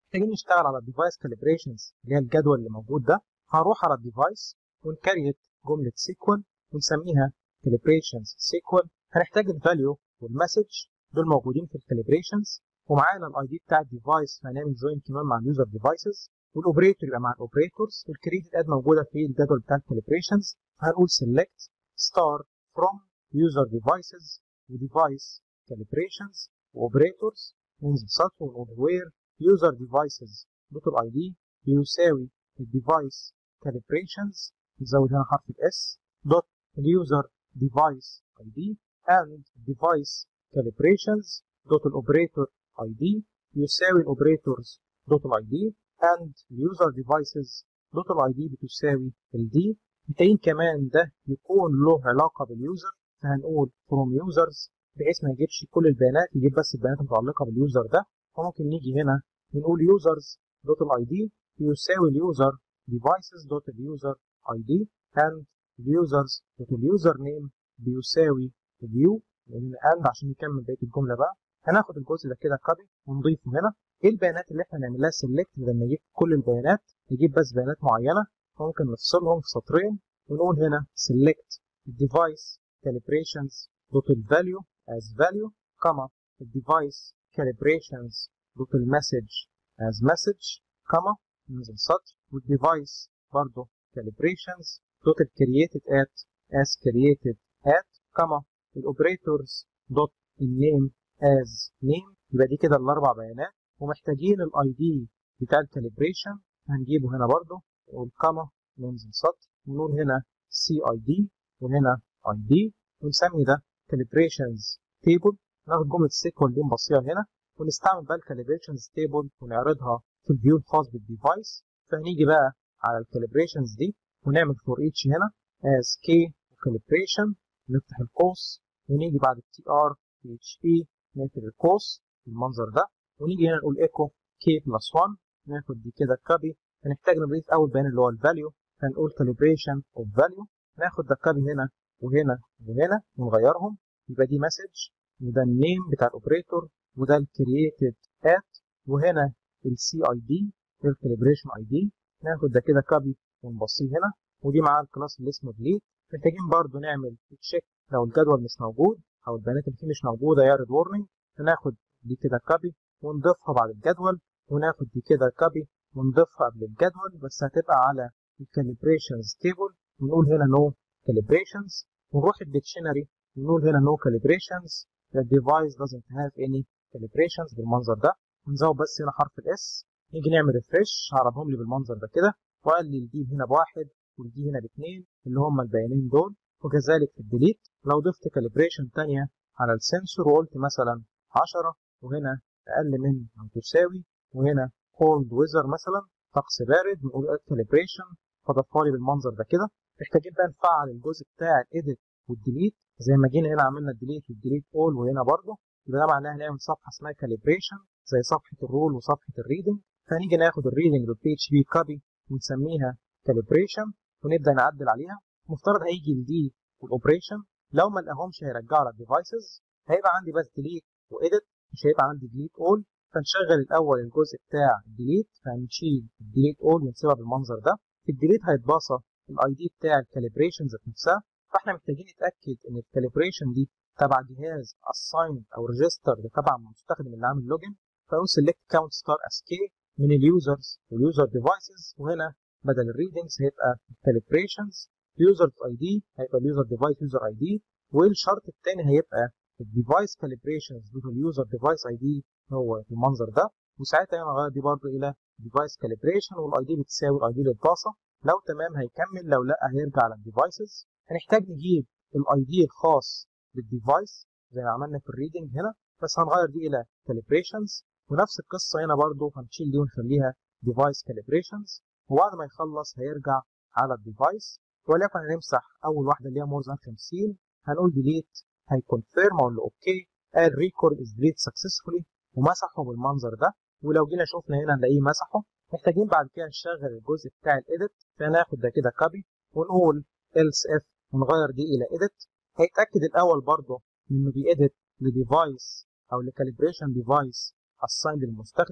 محتاجين نشتغل على الديفايس كاليبريشنز اللي هي الجدول اللي موجود ده هنروح على الديفايس ونكريت جمله سيكوال ونسميها كاليبريشنز سيكوال هنحتاج الفاليو والمسج دول موجودين في الكاليبريشنز ومعانا الاي دي بتاع الديفايس هنعمل جوين كمان مع اليوزر ديفايسز والاوبريتور يبقى مع الاوبريتورز والكريدت اد موجوده في الجدول بتاع الكاليبريشنز هنقول select star from user devices وديفايس calibrations واوبريتورز ننزل سطر ونقول where user devices دوت الاي دي بيساوي الديفايس calibrations نزود هنا حرف الاس دوت اليوزر device ID and device calibrations دوت الاوبريتور ID يساوي الاوبريتورز دوت الاي دي and user devices دوت الاي دي بتساوي الدي محتاجين كمان ده يكون له علاقة باليوزر فهنقول from users بحيث ما يجيبش كل البيانات يجيب بس البيانات المتعلقة باليوزر ده وممكن نيجي هنا ونقول users دوت الاي دي يساوي اليوزر devices دوت اليوزر اي دي and users دوت اليوزر نيم بيساوي view لان and عشان نكمل بقية الجملة بقى هناخد الجزء ده كده كوبي ونضيفه هنا ايه البيانات اللي احنا نعمل لها سيلكت لما يجيب كل البيانات يجيب بس بيانات معينة ممكن نفصلهم في سطرين ونقول هنا select device calibrations دوت value as value كما device calibrations دوت message as message كما ننزل سطر والdevice برضه calibrations دوت created at as created at كما الاوبريتورز دوت النيم as name يبقى دي كده الاربع بيانات ومحتاجين الاي دي بتاع الكاليبريشن هنجيبه هنا برضه والكما ننزل سطر ونقول هنا سي اي دي وهنا اي دي ونسمي ده كاليبريشنز تيبل ناخد جمله السيكوال دي نبصيها هنا ونستعمل بقى الكاليبريشنز تيبل ونعرضها في الفيو الخاص بالديفايس فهنيجي بقى على الكاليبريشنز دي ونعمل فور ايتش هنا as k calibration نفتح القوس ونيجي بعد التي ار بي اتش بي نقفل القوس بالمنظر ده ونيجي هنا نقول ايكو k بلس 1 ناخد دي كده كوبي هنحتاج نضيف اول بيان اللي هو الفاليو هنقول calibration of value ناخد ده كوبي هنا وهنا وهنا ونغيرهم يبقى دي مسج وده النيم بتاع الاوبريتور وده الكرييتد ات وهنا السي اي دي الكاليبريشن اي دي ناخد ده كده كوبي ونبصيه هنا ودي معاه الكلاس اللي اسمه ديليت محتاجين برضو نعمل تشيك لو الجدول مش موجود او البيانات اللي فيه مش موجوده يعرض وورنينج فناخد دي كده كوبي ونضيفها بعد الجدول وناخد دي كده كوبي ونضيفها قبل الجدول بس هتبقى على الكاليبريشنز تيبل ونقول هنا نو كاليبريشنز ونروح الديكشنري ونقول هنا نو كاليبريشنز the device doesn't have any calibrations بالمنظر ده ونزود بس هنا حرف الاس نيجي نعمل ريفرش هعرضهم لي بالمنظر ده كده وقال لي الدي هنا بواحد والدي هنا باثنين اللي هم البيانين دول وكذلك في الديليت لو ضفت كاليبريشن تانية على السنسور وقلت مثلا 10 وهنا اقل من او تساوي وهنا cold weather مثلا طقس بارد نقول اد كاليبريشن فضفها لي بالمنظر ده كده محتاجين بقى نفعل الجزء بتاع الايديت والديليت زي ما جينا هنا عملنا الديليت والديليت اول وهنا برضه يبقى ده معناه هنعمل صفحه اسمها كاليبريشن زي صفحه الرول وصفحه الريدنج فهنيجي ناخد الريدنج دوت بي اتش بي كوبي ونسميها كاليبريشن ونبدا نعدل عليها مفترض هيجي الدي والاوبريشن لو ما لقاهمش هيرجعوا على الديفايسز هيبقى عندي بس ديليت واديت مش هيبقى عندي ديليت اول فنشغل الاول الجزء بتاع الديليت فهنشيل الديليت اول ونسيبها بالمنظر ده في الديليت هيتباصى الاي دي بتاع الكاليبريشن ذات نفسها فاحنا محتاجين نتاكد ان الكاليبريشن دي تبع جهاز اساين او ريجستر ده تبع المستخدم اللي عامل لوجن فنقول سيلكت كاونت ستار اس كي من اليوزرز واليوزر ديفايسز وهنا بدل الريدنجز هيبقى الكاليبريشنز يوزر اي دي هيبقى اليوزر ديفايس يوزر اي دي والشرط الثاني هيبقى الديفايس كاليبريشنز دوت اليوزر ديفايس اي دي هو المنظر ده وساعتها انا هغير دي برضه الى ديفايس كاليبريشن والاي دي بتساوي الاي دي للطاسه لو تمام هيكمل لو لا هيرجع على الديفايسز هنحتاج نجيب الاي دي الخاص بالديفايس زي ما عملنا في الريدنج هنا بس هنغير دي الى كاليبريشنز ونفس القصه هنا برضه هنشيل دي ونخليها ديفايس كاليبريشنز وبعد ما يخلص هيرجع على الديفايس وليكن هنمسح اول واحده اللي هي مور ذان 50 هنقول ديليت هيكونفيرم اقول له اوكي قال ريكورد از ديليت سكسسفولي ومسحه بالمنظر ده ولو جينا شفنا هنا نلاقيه مسحه محتاجين بعد كده نشغل الجزء بتاع الايديت فهناخد ده كده كوبي ونقول else if ونغير دي الى ايديت هيتاكد الاول برضه انه بيأديت لديفايس او لكاليبريشن ديفايس اسايند للمستخدم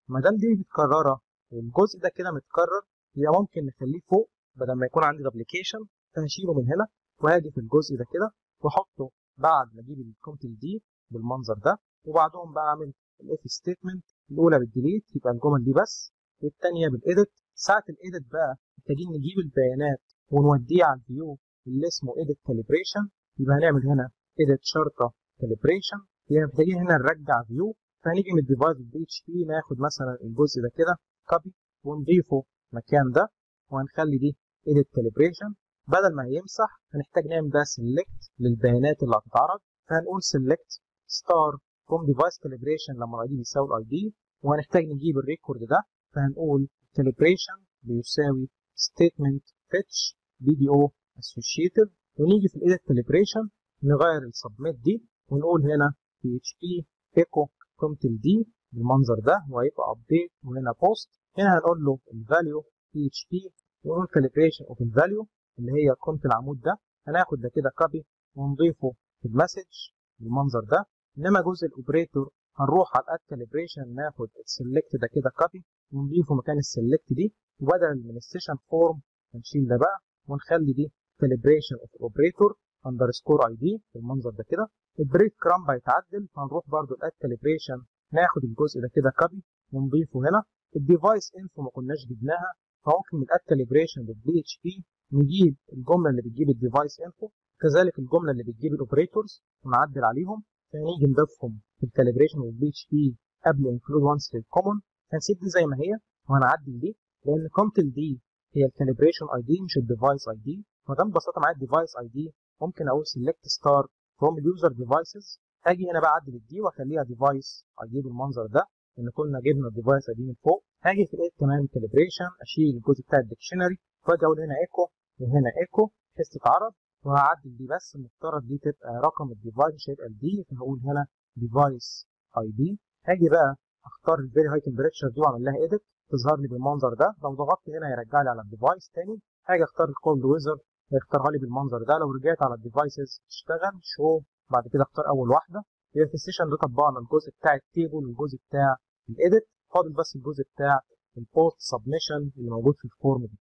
ما دام دي متكرره والجزء ده كده متكرر يبقى ممكن نخليه فوق بدل ما يكون عندي دبليكيشن فهشيله من هنا وهاجي في الجزء ده كده واحطه بعد ما اجيب الكونتل دي بالمنظر ده وبعدهم بقى اعمل الاف ستيتمنت الاولى بالديليت يبقى الجمل دي بس والثانيه بالايديت ساعه الايديت بقى محتاجين نجيب البيانات ونوديه على الفيو اللي اسمه ايديت كاليبريشن يبقى هنعمل هنا ايديت شرطه كاليبريشن يبقى محتاجين هنا نرجع فيو فهنيجي من الديفايس بي اتش بي ناخد مثلا الجزء ده كده كوبي ونضيفه مكان ده وهنخلي دي ايديت كاليبريشن بدل ما يمسح هنحتاج نعمل ده سيلكت للبيانات اللي هتتعرض فهنقول سيلكت ستار فروم ديفايس كاليبريشن لما الاي دي بيساوي الاي دي وهنحتاج نجيب الريكورد ده فهنقول كاليبريشن بيساوي ستيتمنت فيتش بي دي او اسوشيتد ونيجي في الايديت كاليبريشن نغير السبميت دي ونقول هنا بي اتش بي ايكو كومتل دي بالمنظر ده وهيبقى ابديت وهنا بوست هنا هنقول له الفاليو بي اتش بي ونقول كاليبريشن اوف الفاليو اللي هي كنت العمود ده هناخد ده كده كوبي ونضيفه في المسج بالمنظر ده انما جزء الاوبريتور هنروح على الاد كاليبريشن ناخد السلكت ده كده كوبي ونضيفه مكان السلكت دي وبدل من السيشن فورم هنشيل ده بقى ونخلي دي كاليبريشن اوف الاوبريتور اندرسكور اي دي بالمنظر ده كده البريك كرامب هيتعدل فهنروح برده الاد كاليبريشن ناخد الجزء ده كده كوبي ونضيفه هنا الديفايس انفو ما كناش جبناها فممكن من الاد كاليبريشن بالبي اتش بي نجيب الجمله اللي بتجيب الديفايس انفو كذلك الجمله اللي بتجيب الاوبريتورز ونعدل عليهم فنيجي نضيفهم في الكاليبريشن والبي اتش بي قبل انكلود وانس للكومن هنسيب دي زي ما هي وهنعدل دي لان كومتل دي هي الكاليبريشن اي دي مش الديفايس اي دي ما دام ببساطه معايا الديفايس اي دي ممكن اقول سيلكت ستار فروم اليوزر ديفايسز هاجي هنا بقى اعدل الدي واخليها ديفايس اي دي بالمنظر ده ان كنا جبنا الديفايس اي دي من فوق هاجي في الايد كمان كاليبريشن اشيل الجزء بتاع الديكشنري واجي اقول هنا ايكو وهنا ايكو بحيث تتعرض وهعدل دي بس المفترض دي تبقى رقم الديفايس مش هيبقى الدي فهقول هنا ديفايس اي دي هاجي بقى اختار الفيري هاي تمبريتشر دي واعمل لها ايديت تظهر لي بالمنظر ده لو ضغطت هنا يرجع لي على الديفايس تاني هاجي اختار الكولد ويزر هيختارها لي بالمنظر ده لو رجعت على الديفايسز تشتغل شو بعد كده اختار اول واحده يبقى في السيشن ده طبقنا الجزء بتاع التيبل والجزء بتاع الايديت فاضل بس الجزء بتاع البوست سبمشن اللي موجود في الفورم دي